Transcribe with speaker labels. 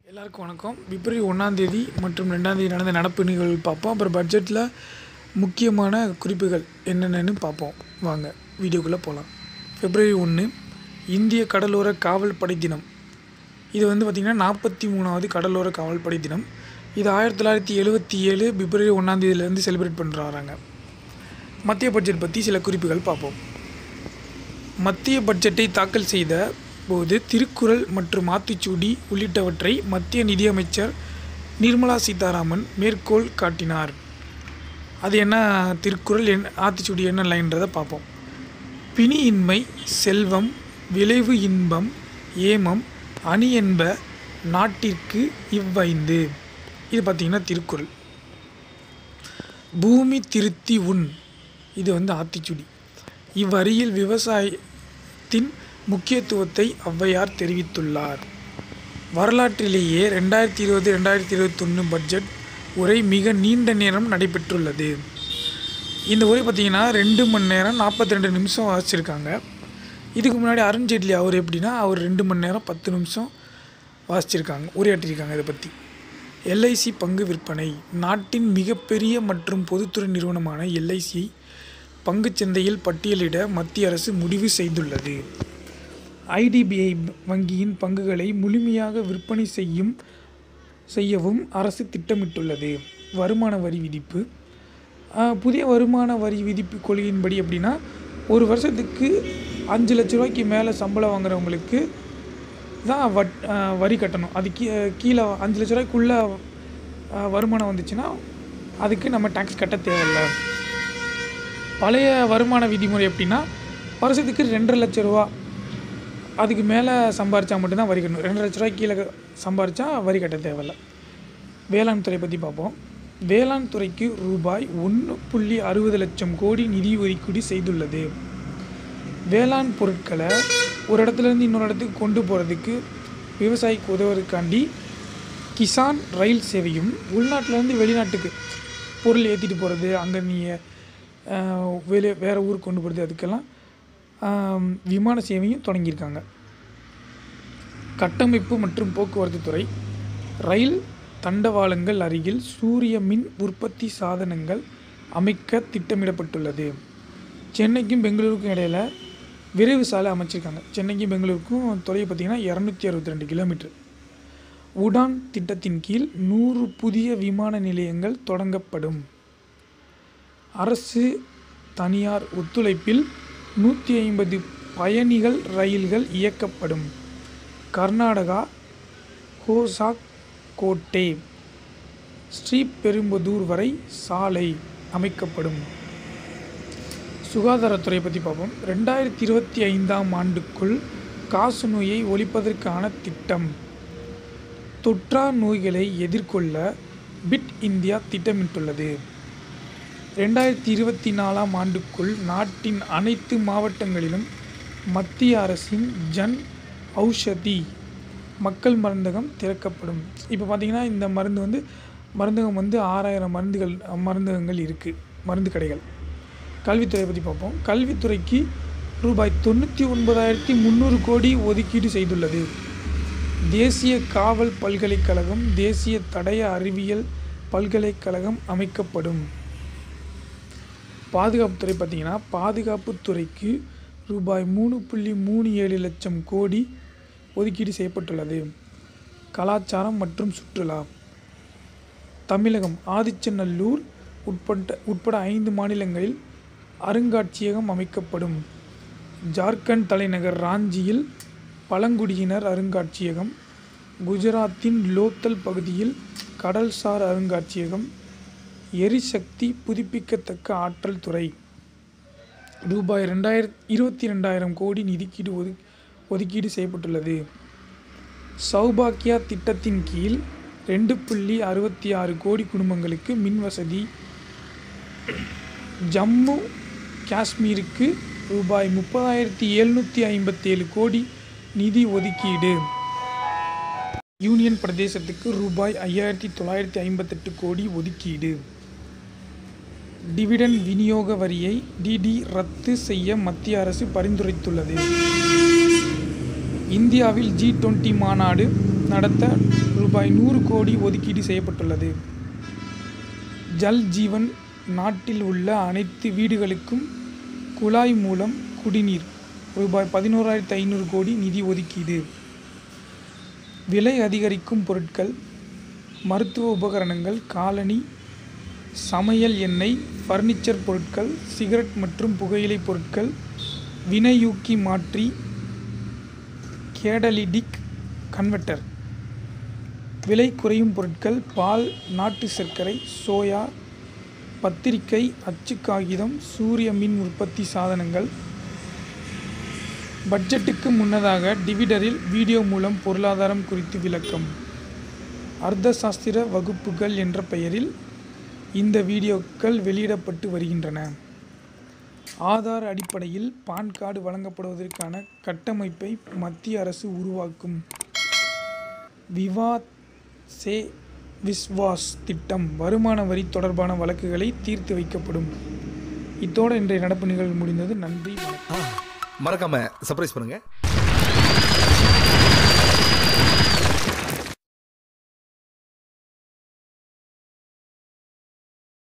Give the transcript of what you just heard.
Speaker 1: எல்லாருக்கும் வணக்கம் பிப்ரவரி ஒன்றாந்தேதி மற்றும் ரெண்டாந்தேதி நடந்த நடப்பு நிகழ்வு பார்ப்போம் அப்புறம் பட்ஜெட்டில் முக்கியமான குறிப்புகள் என்னென்னு பார்ப்போம் வாங்க வீடியோக்குள்ளே போகலாம் பிப்ரவரி ஒன்று இந்திய கடலோர காவல் படை தினம் இது வந்து பார்த்திங்கன்னா நாற்பத்தி மூணாவது கடலோர காவல் படை தினம் இது ஆயிரத்தி தொள்ளாயிரத்தி எழுபத்தி ஏழு பிப்ரவரி ஒன்றாந்தேதியிலேருந்து செலிப்ரேட் பண்ணுற வராங்க மத்திய பட்ஜெட் பற்றி சில குறிப்புகள் பார்ப்போம் மத்திய பட்ஜெட்டை தாக்கல் செய்த போது திருக்குறள் மற்றும் ஆத்திச்சூடி உள்ளிட்டவற்றை மத்திய நிதியமைச்சர் நிர்மலா சீதாராமன் மேற்கோள் காட்டினார் அது என்ன திருக்குறள் என் ஆத்திச்சூடி என்ன லைன்றதை பார்ப்போம் பிணியின்மை செல்வம் விளைவு இன்பம் ஏமம் அணி என்ப நாட்டிற்கு இவ்வைந்து இது பார்த்திங்கன்னா திருக்குறள் பூமி திருத்தி உண் இது வந்து ஆத்திச்சூடி இவ்வரியில் விவசாயத்தின் முக்கியத்துவத்தை ஔவையார் தெரிவித்துள்ளார் வரலாற்றிலேயே ரெண்டாயிரத்தி இருபது ரெண்டாயிரத்தி இருபத்தொன்று பட்ஜெட் உரை மிக நீண்ட நேரம் நடைபெற்றுள்ளது இந்த உரை பார்த்திங்கன்னா ரெண்டு மணி நேரம் நாற்பத்தி ரெண்டு நிமிஷம் வாசிச்சிருக்காங்க இதுக்கு முன்னாடி அருண்ஜேட்லி அவர் எப்படின்னா அவர் ரெண்டு மணி நேரம் பத்து நிமிஷம் வாசிச்சிருக்காங்க உரையாற்றியிருக்காங்க இதை பற்றி எல்ஐசி பங்கு விற்பனை நாட்டின் மிகப்பெரிய மற்றும் பொதுத்துறை நிறுவனமான எல்ஐசியை பங்குச்சந்தையில் பட்டியலிட மத்திய அரசு முடிவு செய்துள்ளது ஐடிபிஐ வங்கியின் பங்குகளை முழுமையாக விற்பனை செய்யும் செய்யவும் அரசு திட்டமிட்டுள்ளது வருமான வரி விதிப்பு ஆஹ், புதிய வருமான வரி விதிப்பு கொள்கையின்படி எப்படின்னா ஒரு வருஷத்துக்கு அஞ்சு லட்ச ரூபாய்க்கு மேலே சம்பளம் வாங்குறவங்களுக்கு தான் வட் ஆஹ், வரி கட்டணும் அது கீ கீழே அஞ்சு லட்ச ரூபாய்க்குள்ளே ஆஹ், வருமானம் வந்துச்சுன்னா அதுக்கு நம்ம டேக்ஸ் கட்ட தேவையில்லை பழைய வருமான விதிமுறை எப்படின்னா வருஷத்துக்கு ரெண்டரை லட்ச ரூபா அதுக்கு மேலே சம்பாரிச்சா மட்டும்தான் வரி கட்டணும் ரெண்டு லட்ச ரூபாய்க்கு கீழே சம்பாரிச்சா வரி கட்ட தேவையில்ல வேளாண் துறை பற்றி பார்ப்போம் வேளாண் துறைக்கு ரூபாய் ஒன்று புள்ளி அறுபது லட்சம் கோடி நிதி ஒதுக்கீடு செய்துள்ளது வேளாண் பொருட்களை ஒரு இடத்துலேருந்து இன்னொரு இடத்துக்கு கொண்டு போகிறதுக்கு விவசாயிக்கு உதவுறதுக்காண்டி கிசான் ரயில் சேவையும் உள்நாட்டிலேருந்து வெளிநாட்டுக்கு பொருள் ஏற்றிட்டு போகிறது அங்கே நீங்கள் வெளியே வேறு ஊருக்கு கொண்டு போகிறது அதுக்கெல்லாம் ஆம், விமான சேவையும் தொடங்கியிருக்காங்க கட்டமைப்பு மற்றும் போக்குவரத்து துறை ரயில் தண்டவாளங்கள் அருகில் சூரிய மின் உற்பத்தி சாதனங்கள் அமைக்க திட்டமிடப்பட்டுள்ளது சென்னைக்கும் பெங்களூருக்கும் இடையில விரைவு சாலை அமைச்சிருக்காங்க சென்னைக்கும் பெங்களூருக்கும் தொலைவு பார்த்திங்கன்னா இரநூத்தி அறுபத்தி ரெண்டு கிலோமீட்டர் உடான் திட்டத்தின் கீழ் நூறு புதிய விமான நிலையங்கள் தொடங்கப்படும் அரசு தனியார் ஒத்துழைப்பில் நூற்றி ஐம்பது பயணிகள் ரயில்கள் இயக்கப்படும் கர்நாடகா கோசாக் கோட்டே ஸ்ரீபெரும்புதூர் வரை சாலை அமைக்கப்படும் சுகாதாரத்துறை பற்றி பார்ப்போம் ரெண்டாயிரத்தி இருபத்தி ஐந்தாம் ஆண்டுக்குள் காசநோயை ஒழிப்பதற்கான திட்டம் தொற்றா நோய்களை எதிர்கொள்ள பிட் இந்தியா திட்டமிட்டுள்ளது ரெண்டாயிரத்தி இருபத்தி நாலாம் ஆண்டுக்குள் நாட்டின் அனைத்து மாவட்டங்களிலும் மத்திய அரசின் ஜன் ஔஷதி மக்கள் மருந்தகம் திறக்கப்படும் இப்போ பார்த்தீங்கன்னா இந்த மருந்து வந்து மருந்தகம் வந்து ஆறாயிரம் மருந்துகள் மருந்தகங்கள் இருக்குது மருந்து கடைகள் கல்வித்துறை பற்றி பார்ப்போம் கல்வித்துறைக்கு ரூபாய் தொண்ணூற்றி ஒன்பதாயிரத்தி முந்நூறு கோடி ஒதுக்கீடு செய்துள்ளது தேசிய காவல் பல்கலைக்கழகம் தேசிய தடய அறிவியல் பல்கலைக்கழகம் அமைக்கப்படும் பாதுகாப்புத்துறை பார்த்தீங்கன்னா பாதுகாப்புத்துறைக்கு ரூபாய் மூணு புள்ளி மூணு ஏழு லட்சம் கோடி ஒதுக்கீடு செய்யப்பட்டுள்ளது கலாச்சாரம் மற்றும் சுற்றுலா தமிழகம் ஆதிச்சநல்லூர் உட்பட்ட உட்பட ஐந்து மாநிலங்களில் அருங்காட்சியகம் அமைக்கப்படும் ஜார்க்கண்ட் தலைநகர் ராஞ்சியில் பழங்குடியினர் அருங்காட்சியகம் குஜராத்தின் லோத்தல் பகுதியில் கடல்சார் அருங்காட்சியகம் எரிசக்தி புதுப்பிக்கத்தக்க ஆற்றல் துறை ரூபாய் ரெண்டாயிரத்தி இருபத்தி ரெண்டாயிரம் கோடி நிதிக்கீடு ஒது ஒதுக்கீடு செய்யப்பட்டுள்ளது சௌபாக்கியா திட்டத்தின் கீழ் ரெண்டு புள்ளி அறுபத்தி ஆறு கோடி குடும்பங்களுக்கு மின் வசதி ஜம்மு காஷ்மீருக்கு ரூபாய் முப்பதாயிரத்தி எழுநூற்றி ஐம்பத்தேழு கோடி நிதி ஒதுக்கீடு யூனியன் பிரதேசத்துக்கு ரூபாய் ஐயாயிரத்தி தொள்ளாயிரத்தி ஐம்பத்தெட்டு கோடி ஒதுக்கீடு டிவிடன் விநியோக வரியை டிடி ரத்து செய்ய மத்திய அரசு பரிந்துரைத்துள்ளது இந்தியாவில் ஜி டுவெண்ட்டி மாநாடு நடத்த ரூபாய் நூறு கோடி ஒதுக்கீடு செய்யப்பட்டுள்ளது ஜல் ஜீவன் நாட்டில் உள்ள அனைத்து வீடுகளுக்கும் குழாய் மூலம் குடிநீர் ரூபாய் பதினோராயிரத்து ஐநூறு கோடி நிதி ஒதுக்கீடு விலை அதிகரிக்கும் பொருட்கள் மருத்துவ உபகரணங்கள் காலணி சமையல் எண்ணெய் ஃபர்னிச்சர் பொருட்கள் சிகரெட் மற்றும் புகையிலை பொருட்கள் வினையூக்கி மாற்றி கேடலிடிக் கன்வெர்ட்டர் விலை குறையும் பொருட்கள் பால் நாட்டு சர்க்கரை சோயா பத்திரிகை அச்சு காகிதம் சூரிய மின் உற்பத்தி சாதனங்கள் பட்ஜெட்டுக்கு முன்னதாக டிவிடரில் வீடியோ மூலம் பொருளாதாரம் குறித்து விளக்கம் அர்த்தசாஸ்திர வகுப்புகள் என்ற பெயரில் இந்த வீடியோக்கள் வெளியிடப்பட்டு வருகின்றன ஆதார் அடிப்படையில் பான் கார்டு வழங்கப்படுவதற்கான கட்டமைப்பை மத்திய அரசு உருவாக்கும் விவாத் சே விஸ்வாஸ் திட்டம் வருமான வரி தொடர்பான வழக்குகளை தீர்த்து வைக்கப்படும் இத்தோடு இன்றைய நடப்பு நிகழ்வு முடிந்தது நன்றி வணக்கம்
Speaker 2: மறக்காம சர்ப்ரைஸ் பண்ணுங்க